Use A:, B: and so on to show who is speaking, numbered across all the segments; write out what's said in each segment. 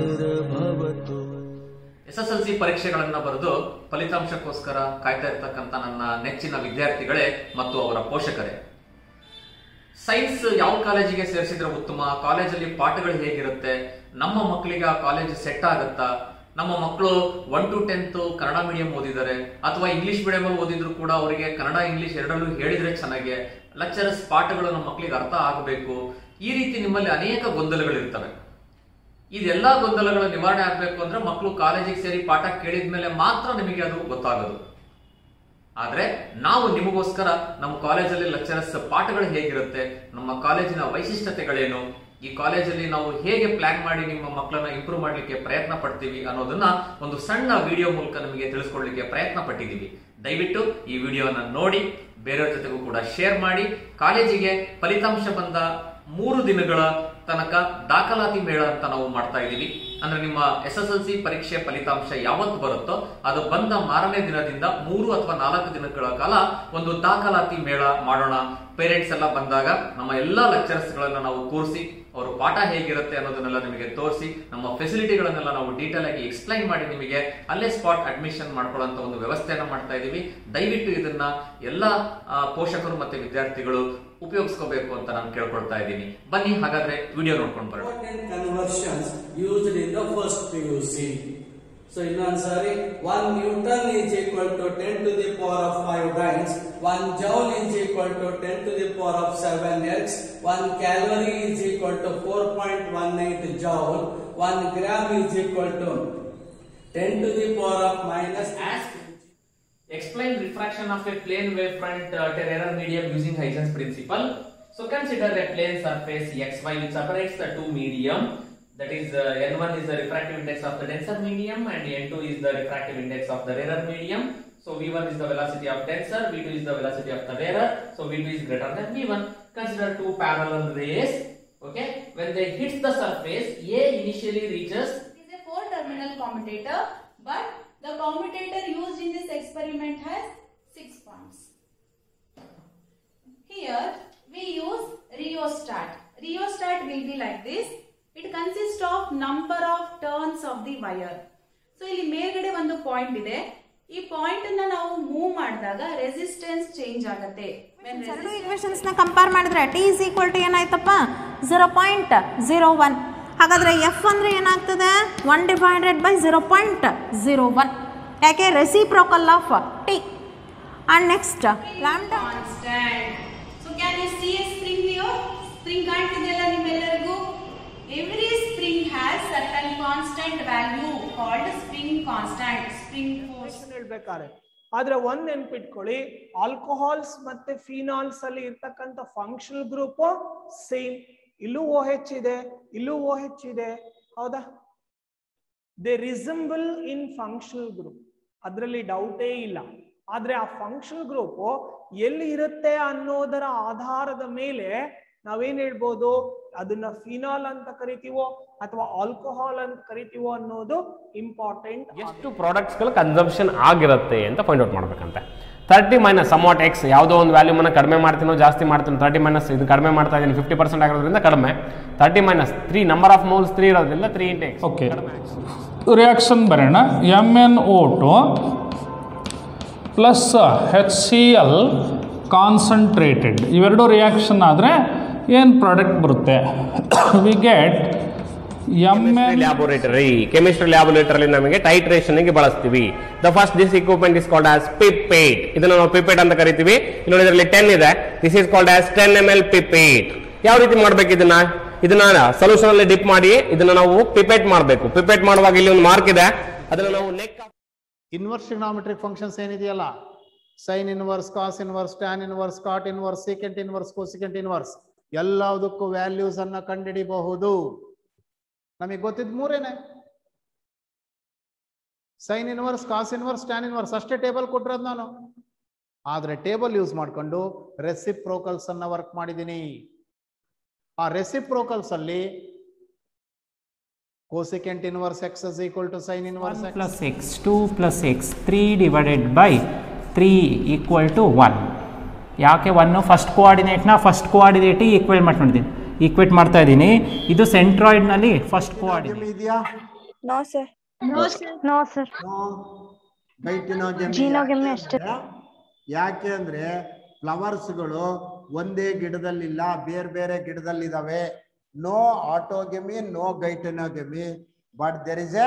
A: सुखदायुर्भवतु
B: S S L C ಪರೀಕ್ಷೆಗಳನ್ನ ಬರೆದು ಫಲಿತಾಂಶಕ್ಕೋಸ್ಕರ ಕಾಯ್ತಾ ಇರ್ತಕ್ಕಂಥ ನನ್ನ ನೆಚ್ಚಿನ ವಿದ್ಯಾರ್ಥಿಗಳೇ ಮತ್ತು ಅವರ ಪೋಷಕರೇ ಸೈನ್ಸ್ ಯಾವ ಕಾಲೇಜಿಗೆ ಸೇರಿಸಿದ್ರೆ ಉತ್ತಮ ಕಾಲೇಜಲ್ಲಿ ಪಾಠಗಳು ಹೇಗಿರುತ್ತೆ ನಮ್ಮ ಮಕ್ಕಳಿಗೆ ಆ ಕಾಲೇಜ್ ಸೆಟ್ ಆಗುತ್ತಾ ನಮ್ಮ ಮಕ್ಕಳು one to tenth Kannada medium ಓದಿದ್ದಾರೆ ಅಥವಾ ಇಂಗ್ಲಿಷ್ ಮೀಡಿಯಂ ಅಲ್ಲಿ ಓದಿದ್ರು ಕೂಡ ಅವರಿಗೆ ಕನ್ನಡ ಇಂಗ್ಲಿಷ್ ಎರಡರಲ್ಲೂ ಹೇಳಿದ್ರೆ ಚೆನ್ನಾಗೆ ಲೆಕ್ಚರರ್ಸ್ ಪಾಠಗಳು ನಮ್ಮ ಮಕ್ಕಳಿಗೆ ಅರ್ಥ ಆಗಬೇಕು ಈ ರೀತಿ ನಿಮ್ಮಲ್ಲಿ ಅನೇಕ ಗೊಂದಲಗಳಿರ್ತವೆ ಇದೆಲ್ಲ ಗೊಂದಲಗಳ ನಿವಾರಣೆ ಆಗ್ಬೇಕು ಅಂದ್ರೆ ಮಕ್ಕಳು ಕಾಲೇಜಿಗೆ ಸೇರಿ ಪಾಠ ಕೇಳಿದ್ಮೇಲೆ ಮಾತ್ರ ನಿಮಗೆ ಅದು ಗೊತ್ತಾಗೋದು ಆದ್ರೆ ನಾವು ನಿಮಗೋಸ್ಕರ ನಮ್ಮ ಕಾಲೇಜಲ್ಲಿ ಲೆಕ್ಚರರ್ಸ್ ಪಾಠಗಳು ಹೇಗಿರುತ್ತೆ ನಮ್ಮ ಕಾಲೇಜಿನ ವೈಶಿಷ್ಟ್ಯತೆಗಳೇನು ಈ ಕಾಲೇಜಲ್ಲಿ ನಾವು ಹೇಗೆ ಪ್ಲಾನ್ ಮಾಡಿ ನಿಮ್ಮ ಮಕ್ಕಳನ್ನ ಇಂಪ್ರೂವ್ ಮಾಡ್ಲಿಕ್ಕೆ ಪ್ರಯತ್ನ ಪಡ್ತೀವಿ ಅನ್ನೋದನ್ನ ಒಂದು ಸಣ್ಣ ವಿಡಿಯೋ ಮೂಲಕ ನಿಮಗೆ ತಿಳಿಸ್ಕೊಡ್ಲಿಕ್ಕೆ ಪ್ರಯತ್ನ ಪಟ್ಟಿದ್ದೀವಿ ದಯವಿಟ್ಟು ಈ ವಿಡಿಯೋನ ನೋಡಿ ಬೇರೆಯವ್ರ ಜೊತೆಗೂ ಕೂಡ ಶೇರ್ ಮಾಡಿ ಕಾಲೇಜಿಗೆ ಫಲಿತಾಂಶ ಬಂದ ಮೂರು ದಿನಗಳ ತನಕ ದಾಖಲಾತಿ ಮೇಳ ಅಂತ ನಾವು ಮಾಡ್ತಾ ಇದ್ದೀವಿ ಅಂದ್ರೆ ನಿಮ್ಮ ಎಸ್ ಎಸ್ ಎಲ್ ಸಿ ಪರೀಕ್ಷೆ ಫಲಿತಾಂಶ ಯಾವತ್ತು ಬರುತ್ತೋ ಅದು ಬಂದ ಮಾರನೇ ದಿನದಿಂದ ಮೂರು ಅಥವಾ ನಾಲ್ಕು ದಿನಗಳ ಕಾಲ ಒಂದು ದಾಖಲಾತಿ ಮೇಳ ಮಾಡೋಣ ಪೇರೆಂಟ್ಸ್ ಎಲ್ಲ ಬಂದಾಗ ನಮ್ಮ ಎಲ್ಲಾ ಲೆಕ್ಚರರ್ಸ್ ಗಳನ್ನ ನಾವು ಕೂರಿಸಿ ಅವರು ಪಾಠ ಹೇಗಿರುತ್ತೆ ಅನ್ನೋದನ್ನೆಲ್ಲ ನಿಮಗೆ ತೋರಿಸಿ ನಮ್ಮ ಫೆಸಿಲಿಟಿಗಳನ್ನೆಲ್ಲ ನಾವು ಡೀಟೇಲ್ ಆಗಿ ಎಕ್ಸ್ಪ್ಲೈನ್ ಮಾಡಿ ನಿಮಗೆ ಅಲ್ಲೇ ಸ್ಪಾಟ್ ಅಡ್ಮಿಷನ್ ಮಾಡ್ಕೊಳ್ಳೋಂತ ಒಂದು ವ್ಯವಸ್ಥೆಯನ್ನ ಮಾಡ್ತಾ ಇದೀವಿ ದಯವಿಟ್ಟು ಇದನ್ನ ಎಲ್ಲ ಆ, ಪೋಷಕರು ಮತ್ತೆ ವಿದ್ಯಾರ್ಥಿಗಳು ಉಪಯೋಗಿಸ್ಕೋಬೇಕು ಅಂತ ನಾನು ಕೇಳ್ಕೊಳ್ತಾ ಇದ್ದೀನಿ ಬನ್ನಿ ಹಾಗಾದ್ರೆ ವಿಡಿಯೋ ನೋಡ್ಕೊಂಡು ಬರೋಣ
C: important conversions used in the first PUC. So in answer, 1 Newton is equal to 10 to the power of 5 dynes, 1 joule is equal to 10 to the power of 7 ergs, 1 calorie is equal to 4.18 joule, 1 gram is equal to 10 to the power of minus as
B: Explain refraction of a plane wavefront uh, at a error medium using Huygens principle. So consider a plane surface xy which separates the two medium. That is, uh, n1 is the refractive index of the denser medium and n2 is the refractive index of the rarer medium. So v1 is the velocity of denser, v2 is the velocity of the rarer. So v2 is greater than v1. Consider two parallel rays. Okay, when they hit the surface, A initially reaches
D: It is a four terminal commutator, but the commutator used in this experiment has six points. Here we use rheostat. Rheostat will be like this. It consists of number of turns of the wire. So ಇಲ್ಲಿ ಮೇಲ್ಗಡೆ ಒಂದು point ಇದೆ ಈ point ಅನ್ನ ನಾವು move ಮಾಡಿದಾಗ resistance change ಆಗುತ್ತೆ When
E: ಎರಡು
D: resistance-
E: ಇಕ್ವೇಷನ್ಸ್ನ ಕಂಪೇರ್ ಮಾಡಿದ್ರೆ ಟಿ ಇಸ್ ಈಕ್ವಲ್ ಟು ಏನಾಯ್ತಪ್ಪ ಝೀರೋ ಪಾಯಿಂಟ್ ಝೀರೋ ಒನ್ ಹಾಗಾದರೆ ಎಫ್ ಅಂದರೆ ಏನಾಗ್ತದೆ one divided by zero point zero one ಯಾಕೆ reciprocal of T and next lambda
D: constant. So can you see a spring here? Spring ಕಾಣ್ತಿದೆಯಲ್ಲ ನಿಮ್ಮೆಲ್ಲರಿಗೂ Every spring has certain constant value called spring constant, spring force.
F: ಹೇಳ್ಬೇಕಾದ್ರೆ ಆದ್ರೆ ಒಂದ್ ನೆನ್ಪಿಟ್ಕೊಳ್ಳಿ alcohols ಮತ್ತೆ phenols ಅಲ್ಲಿ ಇರ್ತಕ್ಕಂಥ ಫಂಕ್ಷನಲ್ ಗ್ರೂಪ್ ಸೇಮ್ ಇಲ್ಲೂ ಓ ಹೆಚ್ ಇದೆ ಇಲ್ಲೂ ಓ ಹೆಚ್ ಇದೆ ಹೌದಾ they resemble in functional group ಅದರಲ್ಲಿ ಡೌಟೇ ಇಲ್ಲ ಆದ್ರೆ ಆ ಫಂಕ್ಷನಲ್ ಗ್ರೂಪ್ ಎಲ್ಲಿ ಇರುತ್ತೆ ಅನ್ನೋದರ ಆಧಾರದ ಮೇಲೆ ನಾವೇನ್ ಹೇಳ್ಬೋದು ಅದನ್ನ ಫಿನಾಲ್ ಅಂತ ಕರಿತೀವೋ ಅಥವಾ ಆಲ್ಕೋಹಾಲ್ ಅಂತ ಕರಿತೀವೋ ಅನ್ನೋದು ಇಂಪಾರ್ಟೆಂಟ್
G: ಎಷ್ಟು ಪ್ರಾಡಕ್ಟ್ಸ್ಗಳು ಕನ್ಸಂಪ್ಷನ್ ಆಗಿರುತ್ತೆ ಅಂತ ಪಾಯಿಂಟ್ ಔಟ್ ಮಾಡ್ಬೇಕಂತೆ ತರ್ಟಿ ಮೈನಸ್ ಸಮಾಟ್ ಎಕ್ಸ್ ಯಾವುದೋ ಒಂದು ವ್ಯಾಲ್ಯೂಮನ್ನ ಕಡಿಮೆ ಮಾಡ್ತೀನೋ ಜಾಸ್ತಿ ಮಾಡ್ತೀನೋ ತರ್ಟಿ ಮೈನಸ್ ಇದು ಕಡಿಮೆ ಮಾಡ್ತಾ ಇದ್ದೀನಿ ಫಿಫ್ಟಿ ಪರ್ಸೆಂಟ್ ಆಗಿರೋದ್ರಿಂದ ಕಡಿಮೆ thirty minus three number of moles three ಇರೋದ್ರಿಂದ three into X
H: okay reaction ಬರೋಣ M N O two plus H C L concentrated ಇವೆರಡು ರಿಯಾಕ್ಷನ್ ಆದರೆ ಏನು ಪ್ರಾಡಕ್ಟ್ ಬರುತ್ತೆ we get M N
G: laboratory chemistry laboratory ನಮಗೆ ಟೈಟ್ರೇಷನ್ಗೆ ಬಳಸ್ತೀವಿ the first this equipment is called as pipette ಇದನ್ನ ನಾವು ಪಿಪೇಟ್ ಅಂತ ಕರಿತೀವಿ ಇಲ್ಲಿ ನೋಡಿ ಇದರಲ್ಲಿ ಟೆನ್ ಇದೆ this is called as ten M L pipette ಯಾವ ರೀತಿ ಮಾಡ್ಬೇಕು ಇದನ್ನ ಇದನ್ನ ಸೊಲ್ಯೂಷನ್ ಅಲ್ಲಿ ಡಿಪ್ ಮಾಡಿ ಇದನ್ನ ನಾವು ಪಿಪೇಟ್ ಮಾಡಬೇಕು ಪಿಪೇಟ್ ಮಾಡುವಾಗ ಇಲ್ಲಿ ಒಂದು ಮಾರ್ಕ್ ಇದೆ ಅದನ್ನ ನಾವು ನೆಕ್
I: ಇನ್ವರ್ಸ್ ಟ್ರಿಗ್ನಾಮೆಟ್ರಿಕ್ ಫಂಕ್ಷನ್ಸ್ ಏನಿದೆಯಲ್ಲ sine inverse cos inverse tan inverse cot inverse secant inverse cosecant inverse ಎಲ್ಲದಕ್ಕೂ ವ್ಯಾಲ್ಯೂಸ್ ಅನ್ನ ಕಂಡುಹಿಡಿಬಹುದು ನಮಗೆ ಗೊತ್ತಿದ್ ಮೂರೇನೆ sine inverse cos inverse tan inverse ಅಷ್ಟೇ ಟೇಬಲ್ ಕೊಟ್ಟಿರೋದು ನಾನು ಆದ್ರೆ ಟೇಬಲ್ ಯೂಸ್ ಮಾಡ್ಕೊಂಡು ರೆಸಿಪ್ರೋಕಲ್ಸ್ ಅನ್ನ ವರ್ಕ್ ಮಾಡಿದ್ದೀನಿ ಆ ರೆಸಿಪ್ರೋಕಲ್ಸ್ ಅಲ್ಲಿ cosecant inverse X is equal to sine inverse X
J: plus x 2 plus x 3 divided by 3 equal to 1 ಯಾಕೆ ಒನ್ನು ಫಸ್ಟ್ ಕೋಆರ್ಡಿನೇಟ್ನ ಫಸ್ಟ್ ಕೋಆರ್ಡಿನೇಟಿಗೆ ಈಕ್ವೇಟ್ ಮಾಡ್ಕೊಂಡಿದ್ದೀನಿ ಈಕ್ವೇಟ್ ಮಾಡ್ತಾ ಇದ್ದೀನಿ ಇದು ಸೆಂಟ್ರಾಯ್ಡ್ನಲ್ಲಿ ಫಸ್ಟ್ ಕೋಆರ್ಡಿನೇಟ್
I: ಇದೆಯಾ
A: no sir
I: no
A: no sir
I: geitonogamy
A: xenogamy ಅಷ್ಟೇ.
I: ಯಾಕೆ ಅಂದ್ರೆ ಫ್ಲವರ್ಸ್ಗಳು ಒಂದೇ ಗಿಡದಲ್ಲಿಲ್ಲ ಬೇರೆ ಬೇರೆ ಗಿಡದಲ್ಲಿದಾವೆ no autogamy no geitonogamy but there is a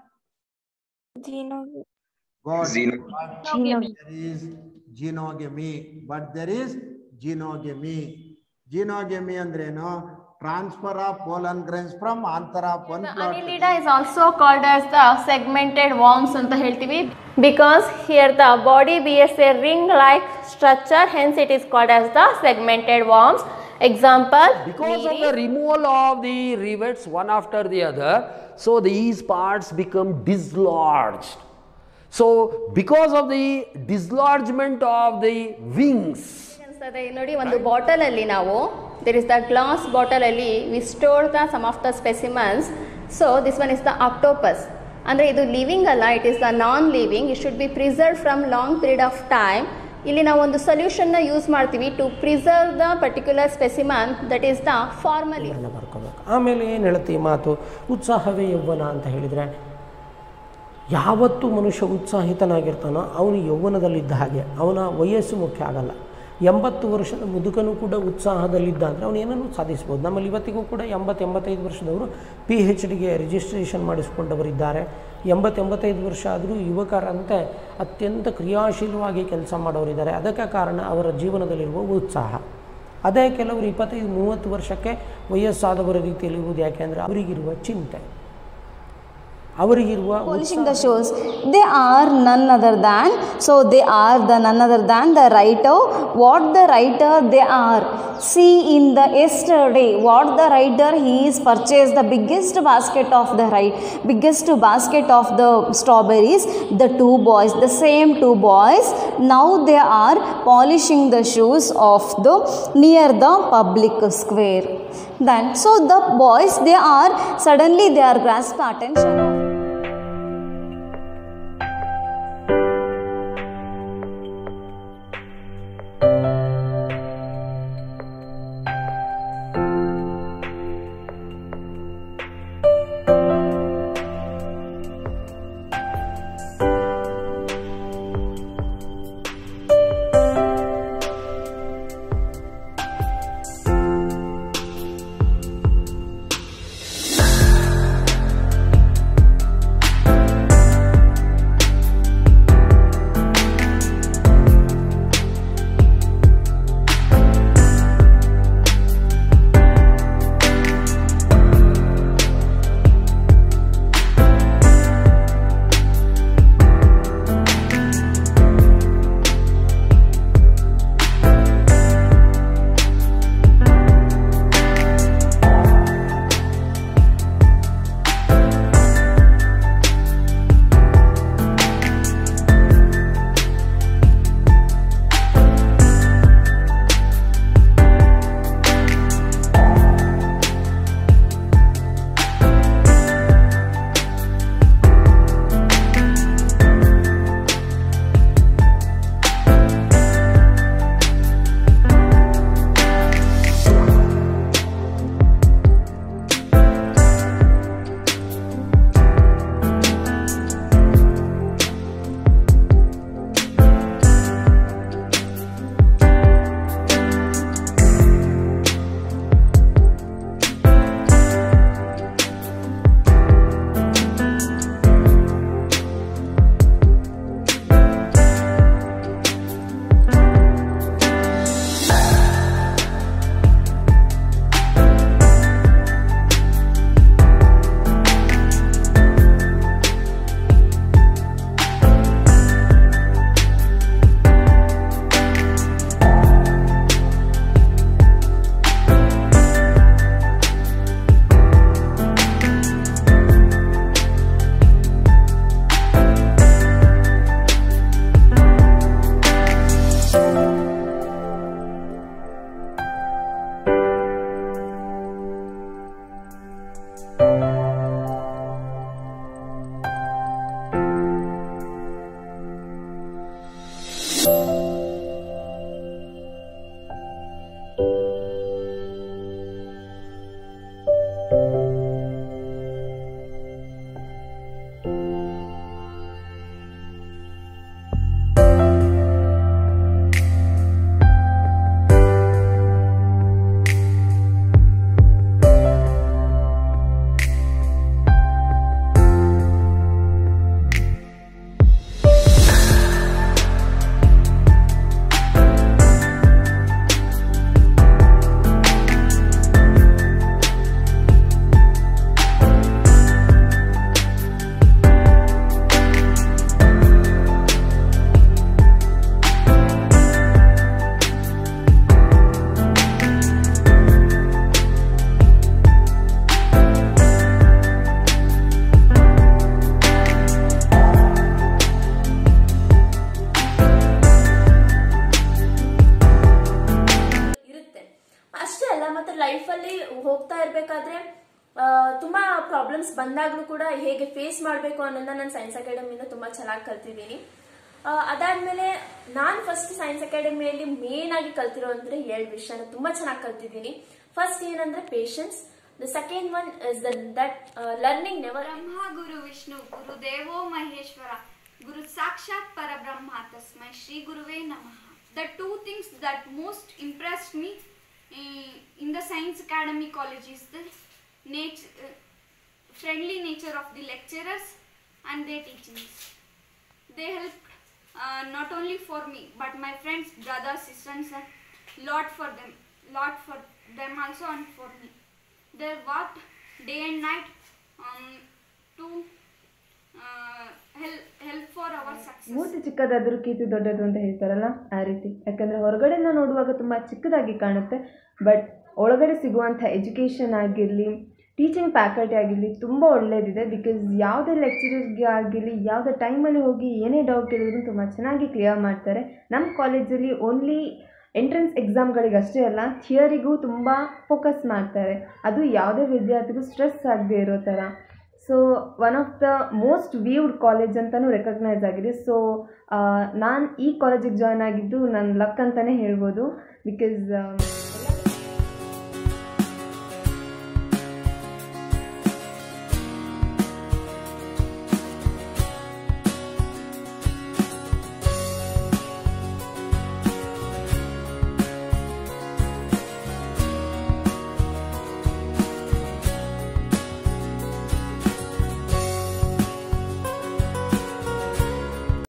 A: xeno
I: God,
K: Xeno-
I: but
A: Xenogamy.
I: there is genogamy, but there is genogamy. Genogamy ಅಂದ್ರೇನು transfer of pollen grains from anther of one
L: Annelida is also called as the segmented worms ಅಂತ ಹೇಳ್ತೀವಿ because here the body bears a ring like structure hence it is called as the segmented worms example
M: Because of the removal of the rivets one after the other, so these parts become dislodged. So, because of the dislodgement of the wings,
L: ಅನ್ಸ್ತದೆ ನೋಡಿ ಒಂದು bottle ಅಲ್ಲಿ ನಾವು there is the glass bottle ಅಲ್ಲಿ we store the some of the specimens so this one is the octopus ಅಂದ್ರೆ ಇದು living ಅಲ್ಲ it is the non living it should be preserve from long period of time ಇಲ್ಲಿ ನಾವು ಒಂದು ಸೊಲ್ಯೂಷನ್ನ use ಮಾಡ್ತೀವಿ to preserve the particular specimen that is the formalin
M: ಬರ್ಕೋಬೇಕು ಆಮೇಲೆ ಏನು ಹೇಳುತ್ತೆ ಈ ಮಾತು ಉತ್ಸಾಹವೇ ಯೌವನ ಅಂತ ಹೇಳಿದರೆ ಯಾವತ್ತು ಮನುಷ್ಯ ಉತ್ಸಾಹಿತನಾಗಿರ್ತಾನೋ ಅವನು ಯೌವನದಲ್ಲಿದ್ದ ಹಾಗೆ ಅವನ ವಯಸ್ಸು ಮುಖ್ಯ ಆಗಲ್ಲ ಎಂಬತ್ತು ವರ್ಷದ ಮುದುಕನು ಕೂಡ ಉತ್ಸಾಹದಲ್ಲಿದ್ದ ಅಂದರೆ ಅವನು ಏನನ್ನು ಸಾಧಿಸ್ಬೋದು ನಮ್ಮಲ್ಲಿ ಇವತ್ತಿಗೂ ಕೂಡ ಎಂಬತ್ತು ಎಂಬತ್ತೈದು ವರ್ಷದವರು ಪಿ ಹೆಚ್ ಡಿಗೆ ರಿಜಿಸ್ಟ್ರೇಷನ್ ಮಾಡಿಸ್ಕೊಂಡವರಿದ್ದಾರೆ ಎಂಬತ್ತು ಎಂಬತ್ತೈದು ವರ್ಷ ಆದರೂ ಯುವಕರಂತೆ ಅತ್ಯಂತ ಕ್ರಿಯಾಶೀಲವಾಗಿ ಕೆಲಸ ಮಾಡೋರಿದ್ದಾರೆ ಅದಕ್ಕೆ ಕಾರಣ ಅವರ ಜೀವನದಲ್ಲಿರುವ ಉತ್ಸಾಹ ಅದೇ ಕೆಲವರು ಇಪ್ಪತ್ತೈದು ಮೂವತ್ತು ವರ್ಷಕ್ಕೆ ವಯಸ್ಸಾದವರ ರೀತಿಯಲ್ಲಿ ಇರುವುದು ಯಾಕೆಂದರೆ ಅವರಿಗಿರುವ ಚಿಂತೆ ಅವರಿಗಿರುವ
N: polishing the shoes they are none other than so they are the none other than the writer what the writer they are see in the yesterday what the writer he is purchased the biggest basket of the right biggest basket of the strawberries the two boys the same two boys now they are polishing the shoes of the near the public square then so the boys they are suddenly they are grasp attention of
A: problems ಬಂದಾಗಲೂ ಕೂಡ ಹೇಗೆ face ಮಾಡಬೇಕು ಅನ್ನೋದನ್ನ ನಾನು science ಅಕಾಡೆಮಿಯಿಂದ ತುಂಬ ಚೆನ್ನಾಗಿ ಕಲ್ತಿದ್ದೀನಿ ಆ, ಅದಾದ್ಮೇಲೆ ನಾನು ಫಸ್ಟ್ ಸೈನ್ಸ್ ಅಕಾಡೆಮಿಯಲ್ಲಿ ಮೇನ್ ಆಗಿ ಕಲ್ತಿರೋ ಅಂದ್ರೆ ಎರಡು ವಿಷಯನ ತುಂಬಾ ಚೆನ್ನಾಗಿ ಕಲ್ತಿದ್ದೀನಿ ಫಸ್ಟ್ ಏನಂದ್ರೆ patience the second one is that learning never
K: Brahma ಗುರು ವಿಷ್ಣು ಗುರು ದೇವೋ ಮಹೇಶ್ವರ ಗುರು ಸಾಕ್ಷಾತ್ ಪರಬ್ರಹ್ಮ ತಸ್ಮೈ ಶ್ರೀ ಗುರುವೇ ನಮಃ the two things that most impressed me in the Science Academy College is the nature friendly nature of the lecturers and their teachings. They helped uh, not only for me but my friends, brothers, sisters, and lot for them, lot for them also and for me. They worked day and night um, to uh, help help for our success.
O: ಮೂತಿ ಚಿಕ್ಕದಾದರೂ ಕೀರ್ತಿ ದೊಡ್ಡದು ಅಂತ ಹೇಳ್ತಾರಲ್ಲ ಆ ರೀತಿ ಯಾಕಂದರೆ ಹೊರಗಡೆನ ನೋಡುವಾಗ ತುಂಬ ಚಿಕ್ಕದಾಗಿ ಕಾಣುತ್ತೆ ಬಟ್ ಒಳಗಡೆ ಸಿಗುವಂಥ ಎಜುಕೇಷನ್ ಆಗಿರಲಿ ಟೀಚಿಂಗ್ ಫ್ಯಾಕಲ್ಟಿ ಆಗಿರಲಿ ತುಂಬ ಒಳ್ಳೆಯದಿದೆ ಬಿಕಾಸ್ ಯಾವುದೇ ಲೆಕ್ಚರರ್ಗೆ ಆಗಿರಲಿ ಯಾವುದೇ ಟೈಮಲ್ಲಿ ಹೋಗಿ ಏನೇ ಡೌಟ್ ಕೇಳಿದ್ರು ತುಂಬ ಚೆನ್ನಾಗಿ ಕ್ಲಿಯರ್ ಮಾಡ್ತಾರೆ ನಮ್ಮ ಕಾಲೇಜಲ್ಲಿ ಓನ್ಲಿ ಎಂಟ್ರೆನ್ಸ್ ಎಕ್ಸಾಮ್ಗಳಿಗೆ ಅಷ್ಟೇ ಅಲ್ಲ ಥಿಯರಿಗೂ ತುಂಬ ಫೋಕಸ್ ಮಾಡ್ತಾರೆ ಅದು ಯಾವುದೇ ವಿದ್ಯಾರ್ಥಿಗೂ ಸ್ಟ್ರೆಸ್ ಆಗದೆ ಇರೋ ಥರ so one of the most viewed college ಅಂತಲೂ ರೆಕಗ್ನೈಸ್ ಆಗಿದೆ ಸೊ ನಾನು ಈ ಕಾಲೇಜಿಗೆ ಜಾಯ್ನ್ ಆಗಿದ್ದು ನನ್ನ ಲಕ್ ಅಂತಲೇ ಹೇಳ್ಬೋದು ಬಿಕಾಸ್